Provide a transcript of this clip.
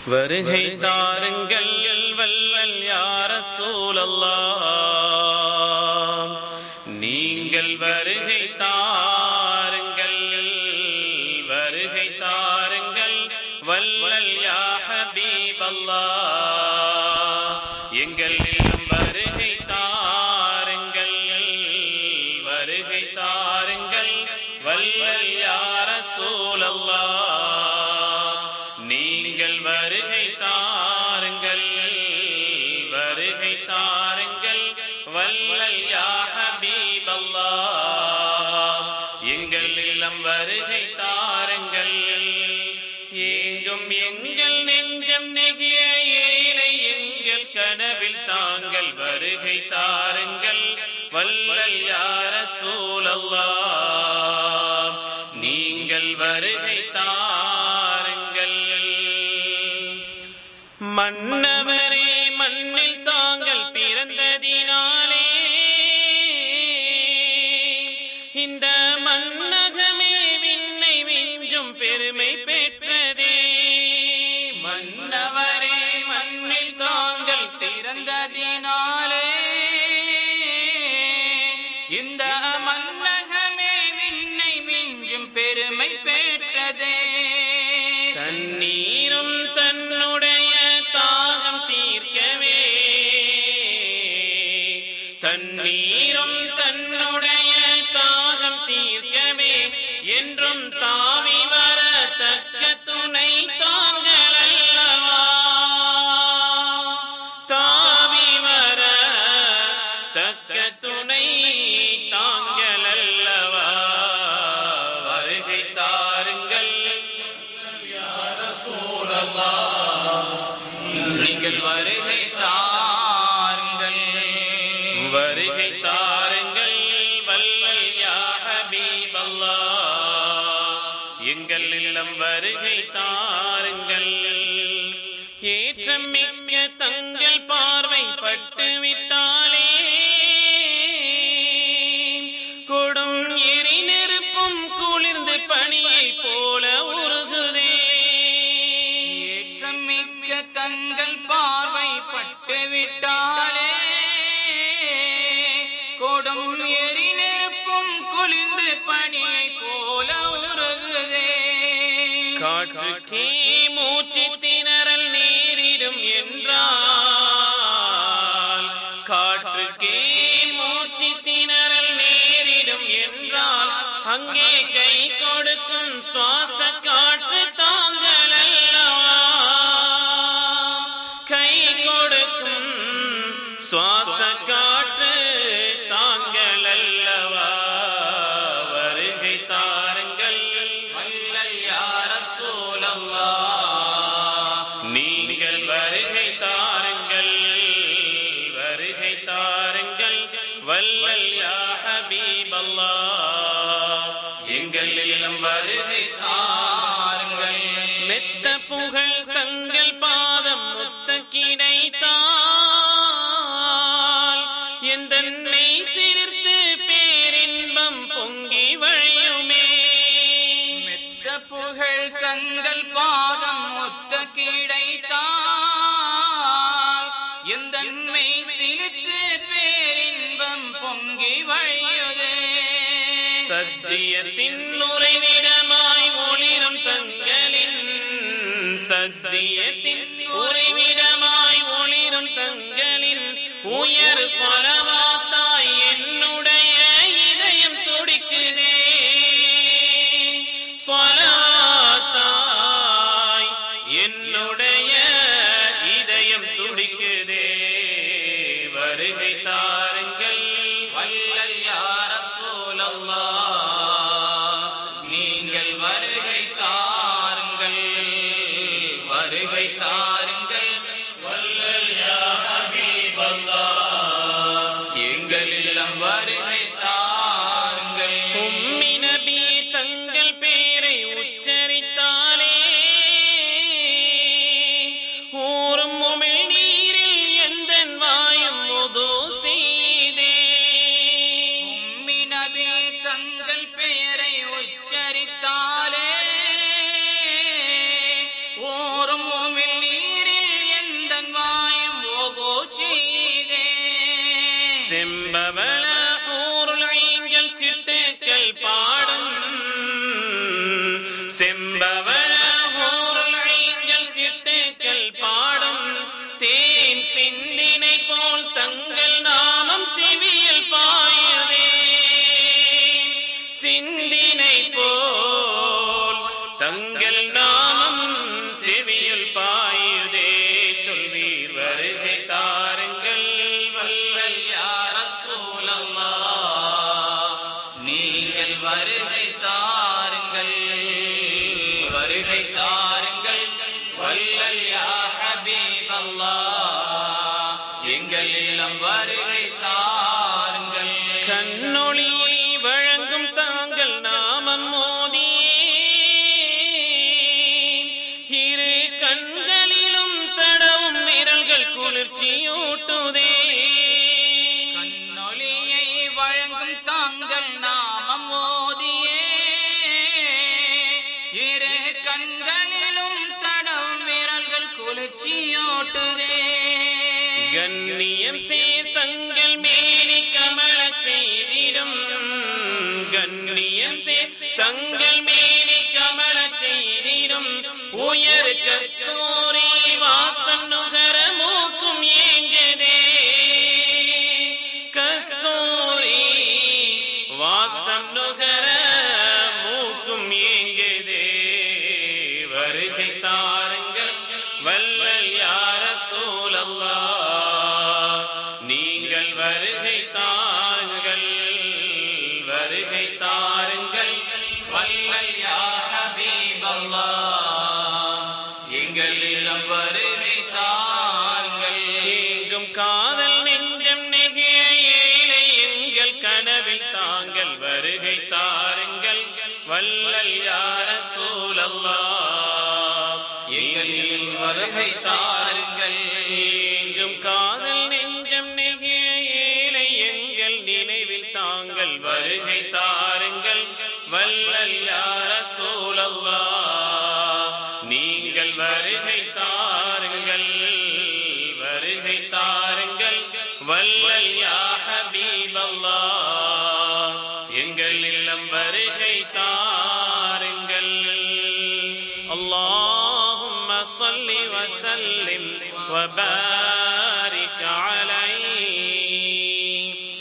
வருகை தாருங்கள் வல்லல் யார சூழல்லா நீங்கள் வருகை தாருங்கள் வருகை தாருங்கள் வல்லல் யா ஹபீபல்லா எங்கள் இல்லம் வருகை தாருங்கள் வருகை தாருங்கள் வல்லல் யா ரசூலல்லா நீங்கள் வருகை தாருங்கள் வருகை தாருங்கள் வல்லல் யா ஹபீபல்லா எங்கள் இல்லம் வருகை தாருங்கள் ஏங்கும் எங்கள் நெஞ்சம் நெகிய ஏழை எங்கள் கனவில் தாங்கள் வருகை தாருங்கள் வல்லல் யார சூழல்லா நீங்கள் வருகை தாருங்கள் மன்னவரே மண்ணில் தாங்கள் பிறந்ததினாலே இந்த மன்னகமே விண்ணை விஞ்சும் பெருமை பெற்றதே மன்னவரே மண்ணில் தாங்கள் திறந்ததினாலே இந்த மன்னகமே விண்ணை மிஞ்சும் பெருமை பெற்றதே தண்ணீரும் தன்னுடைய தாகம் தீர்க்கவே தண்ணீரும் தன்னுடைய தாகம் தீர்க்கவே என்றும் தாவி வரத்தக்க துணை தாங்கள் அல்லவா தாவி வர தக்க துணை தாங்கள் அல்லவா வருகை தாருங்கள் நீங்கள் வருகை தாருங்கள் வருகை தாருங்கள் வல்லல் யா ஹபீபல்லா எங்கள் இல்லம் வருகை தாருங்கள் ஏற்றம் மிக்க தங்கள் பார்வை பட்டு விட்டாலே கொடும் எரி நெருப்பும் குளிர்ந்து பனியை போல உருகுதே ஏற்றம் மிக்க தங்கள் பார்வை பட்டு விட்டாலே கொடும் எரி நெருப்பும் குளிர்ந்து பனியை போல உருகுதே காற்றுக்கே மூச்சு திணறல் நேரிடும் என்றால் காற்றுக்கே மூச்சு திணறல் நேரிடும் என்றால் அங்கே கை கொடுக்கும் சுவாச காற்று தாங்கள் அல்லவா கை கொடுக்கும் சுவாச காற்று தாங்கள் அல்லவா வருகை தாருங்கள் வல்லல் யா ரசூலல்லா நீங்கள் வருகை தாருங்கள் வருகை தாருங்கள் வல்லல் யா ஹபீபல்லா எங்கள் இல்லம் வருகை தாருங்கள் மெத்த புகழ் தங்கள் பாதம் முத்த கிடைத்தால் எந்த நெய் சிரித்து பேரின்பம் பொங்கி வழியுமே மெத்த புகழ் தங்கள் பாதம் ஒத்த கிடைத்தால் எந்த மெய் சிலித்து பேரின்பம் பொங்கி வழியுதே சத்தியத்தின் உறைவிடமாய் ஒளிரும் தங்களின் சத்தியத்தின் உறைவிடமாய் ஒளிரும் தங்களின் உயர் சொலவாத்தாய் என்னுடைய இதயம் துடிக்குதே சொலவாத்தாய் என்னுடைய இதயம் துடிக்குதே வருகை தாருங்கள் வல்லல் யா ரசூலல்லா நீங்கள் வருகை தாருங்கள் வருகை தாருங்கள் எங்கள் இல்லம் வருகை தாருங்கள் உம்மி நபி தங்கள் பேரை உச்சரித்தாலே ஊறும் உமிழ் நீரில் எந்த வாயும் உது செய்தே உம்மி நபி தங்கள் பெயரை உச்சரித்தாலே ஓரும் உமிழ் நீரில் செம்பவள ஊருள் ஐங்கள் சிட்டுக்கள் பாடும் செம்பவள ஊருள் ஐங்கள் சிட்டுக்கள் பாடும் தேன் சிந்தினை போல் தங்கள் நாமம் செவியில் பாயுதே சிந்தினை போல் தங்கள் நாமம் செவியில் பாயுதே சொல்வீர் வருகை தாருங்கள் வல்லல் யார சூழல்லா நீங்கள் வருகை தாருங்கள் வருகை தாருங்கள் வல்லல் யா ஹபீபல்லா எங்கள் இல்லம் வருகை தாருங்கள் கண்ணொளியை வழங்கும் தாங்கள் நாமம் மோதியே இரு கண்களிலும் தடவும் விரல்கள் குளிர்ச்சியூட்டுதே கண்ணொளியை வழங்கும் தாங்கள் நாமம் ஓதியே இரு கண்களிலும் தடம் விரல்கள் குளிர்ச்சியோட்டுதே கண்ணியம் சேர்த்தங்கள் மேனி கமல செய்திடும் கண்ணியம் சேர்த்தங்கள் மேனி கமல செய்திடும் உயர் கஸ்தூரி வாசம் நுகர மூக்கும் ஏங்கதே கஸ்தூரி வாசம் நுகர மூக்கும் ஏங்கதே வருகை தாருங்கள் வல்லல் யார சூழல்லா நீங்கள் வருகை தாருங்கள் வருகை தாருங்கள் வல்லல் யா ஹபீபல்லா எங்கள் இல்லம் வருகை தாருங்கள் எங்கும் காதல் நெஞ்சம் நெகிய ஏழை எங்கள் கனவில் தாங்கள் வருகை தாருங்கள் வல்லல் யார சூழல்லா எங்களில் வருகை தாருங்கள் எங்கும் காதல் நெஞ்சம் நெகிய ஏழை எங்கள் நினைவில் தாங்கள் வருகை தாருங்கள் வல்லல் யார சூழல்லா நீங்கள் வருகை தாருங்கள் வருகை தாருங்கள் வல்லல் யா ஹபீபல்லா எங்கள் இல்லம் வருகை தாருங்கள் اللهم صل وسلم وبارك